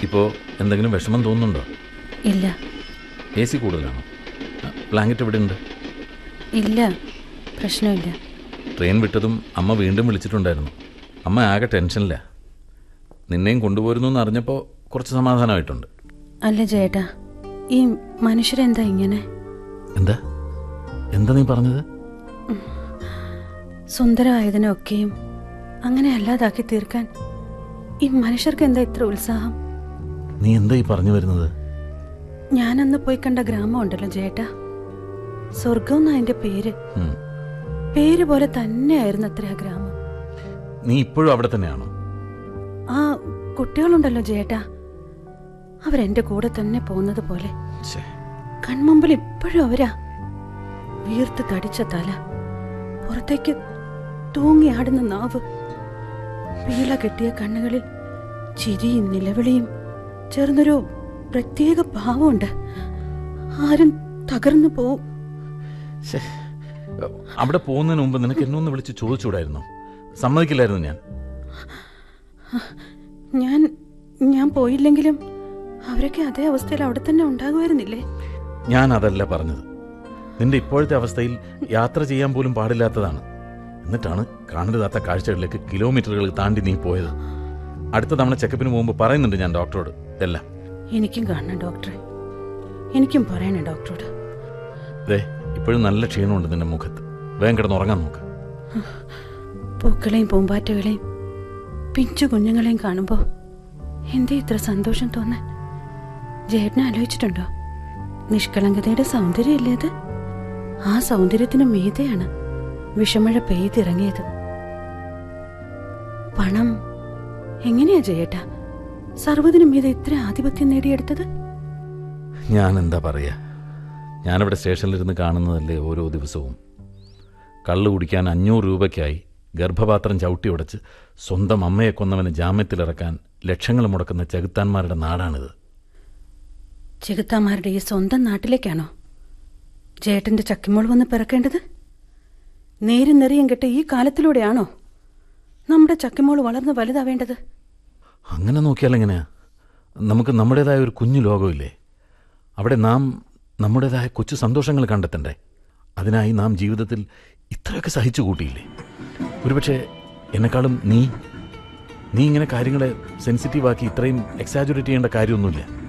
ഇപ്പോൾ എന്തെങ്കിലും വിഷമം തോന്നുന്നുണ്ടോ ഇല്ല എ സി കൂടുതലാണോ ആ, ബ്ലാങ്കറ്റ് ഇവിടെ ഉണ്ട് ഇല്ല പ്രശ്നമില്ല ട്രെയിൻ വിട്ടതും അമ്മ വീണ്ടും വിളിച്ചിട്ടുണ്ടായിരുന്നു അമ്മ ആകെ ടെൻഷനില്ല നിന്നെയും കൊണ്ടുപോരുന്നു എന്ന് അറിഞ്ഞപ്പോൾ കുറച്ച് സമാധാനമായിട്ടുണ്ട് അല്ല ചേട്ടാ ഈ മനുഷ്യരെന്താ ഇങ്ങനെ എന്താ എന്താ നീ പറഞ്ഞത് സുന്ദരമായതിനൊക്കെയും അങ്ങനെ അല്ലാതാക്കി തീർക്കാൻ ഈ മനുഷ്യർക്ക് എന്താ ഇത്ര ഉത്സാഹം നീ എന്താ ഈ പറഞ്ഞു വരുന്നത് ഞാനന്ന് പോയി കണ്ട ഗ്രാമം ഉണ്ടല്ലോ ചേട്ടാ സ്വർഗം എന്നാ അതിന്റെ പേര് ഉം. പേര് പോലെ തന്നെയായിരുന്നു അത്ര ആ ഗ്രാമം നീ ഇപ്പോഴും അവിടെ തന്നെയാണോ ആ കുട്ടികളുണ്ടല്ലോ ചേട്ടാ അവരെന്റെ കൂടെ തന്നെ പോകുന്നത് പോലെ ഛേ, കൺമുമ്പിൽ ഇപ്പോഴും അവരാ വീർത്ത് തടിച്ച തല പുറത്തേക്ക് തൂങ്ങിയാടുന്ന നാവ് വീള കെട്ടിയ കണ്ണുകളിൽ ചിരിയും നിലവിളിയും ചേർന്നൊരു പ്രത്യേക ഭാവമുണ്ട് ആരും തകർന്നു പോവും ഛേ. അവിടെ പോകുന്നതിന് മുമ്പ് നിനക്ക് എന്നൊന്ന് വിളിച്ച് ചോദിച്ചുകൂടായിരുന്നോ സമ്മതിക്കില്ലായിരുന്നു ഞാൻ ഞാൻ ഞാൻ പോയില്ലെങ്കിലും അവരൊക്കെ അതേ അവസ്ഥയിൽ അവിടെ തന്നെ ഉണ്ടാകുമായിരുന്നില്ലേ ഞാൻ അതല്ല പറഞ്ഞത് നിന്റെ ഇപ്പോഴത്തെ അവസ്ഥയിൽ യാത്ര ചെയ്യാൻ പോലും പാടില്ലാത്തതാണ് എന്നിട്ടാണ് കാണരുതാത്ത കാഴ്ചകളിലേക്ക് കിലോമീറ്ററുകൾ താണ്ടി നീ പോയത് അടുത്ത തവണ ചെക്കപ്പിന് മുമ്പ് പറയുന്നുണ്ട് ഞാൻ ഡോക്ടറോട് എല്ലാം എനിക്കും കാണണം ഡോക്ടറെ എനിക്കും പറയണം ഡോക്ടറോട് ദേ ഇപ്പോഴും നല്ല ക്ഷീണമുണ്ട് നിന്റെ മുഖത്ത് വേഗം കിടന്ന് ഉറങ്ങാൻ നോക്ക് പൂക്കളെയും പൂമ്പാറ്റകളെയും പിഞ്ചു കുഞ്ഞുങ്ങളെയും കാണുമ്പോൾ എന്തേ ഇത്ര സന്തോഷം തോന്നാൻ ജേട്ടനെ ആലോചിച്ചിട്ടുണ്ടോ നിഷ്കളങ്കതയുടെ സൗന്ദര്യമല്ലേ അത് ആ സൗന്ദര്യത്തിന് മീതെയാണ് വിഷമഴ പെയ്തിറങ്ങിയത് പണം എങ്ങനെയാ ജയേട്ടാ സർവ്വതിനും മീതെ ഇത്ര ആധിപത്യം നേടിയെടുത്തത് ഞാൻ എന്താ പറയാ ഞാനിവിടെ സ്റ്റേഷനിലിരുന്ന് കാണുന്നതല്ലേ ഓരോ ദിവസവും കള്ളു കുടിക്കാൻ അഞ്ഞൂറ് രൂപയ്ക്കായി ഗർഭപാത്രം ചവിട്ടി ഉടച്ച് സ്വന്തം അമ്മയെ കൊന്നവന് ജാമ്യത്തിലിറക്കാൻ ലക്ഷങ്ങൾ മുടക്കുന്ന ചെകുത്താന്മാരുടെ നാടാണിത് ചെകുത്താമാരുടെ ഈ സ്വന്തം നാട്ടിലേക്കാണോ ചേട്ടന്റെ ചക്കിമോൾ വന്ന് പിറക്കേണ്ടത് നേരും നെറിയും കെട്ട ഈ കാലത്തിലൂടെയാണോ നമ്മുടെ ചക്കിമോൾ വളർന്ന് വലുതാവേണ്ടത് അങ്ങനെ നോക്കിയാൽ എങ്ങനെയാ നമുക്ക് നമ്മുടേതായ ഒരു കുഞ്ഞു ലോകമില്ലേ അവിടെ നാം നമ്മുടേതായ കൊച്ചു സന്തോഷങ്ങൾ കണ്ടെത്തണ്ടേ അതിനായി നാം ജീവിതത്തിൽ ഇത്രയൊക്കെ സഹിച്ചു കൂട്ടിയില്ലേ ഒരുപക്ഷെ എന്നെക്കാളും നീ നീ ഇങ്ങനെ കാര്യങ്ങളെ സെൻസിറ്റീവാക്കി ഇത്രയും എക്സാജുറേറ്റ് ചെയ്യേണ്ട കാര്യമൊന്നുമില്ല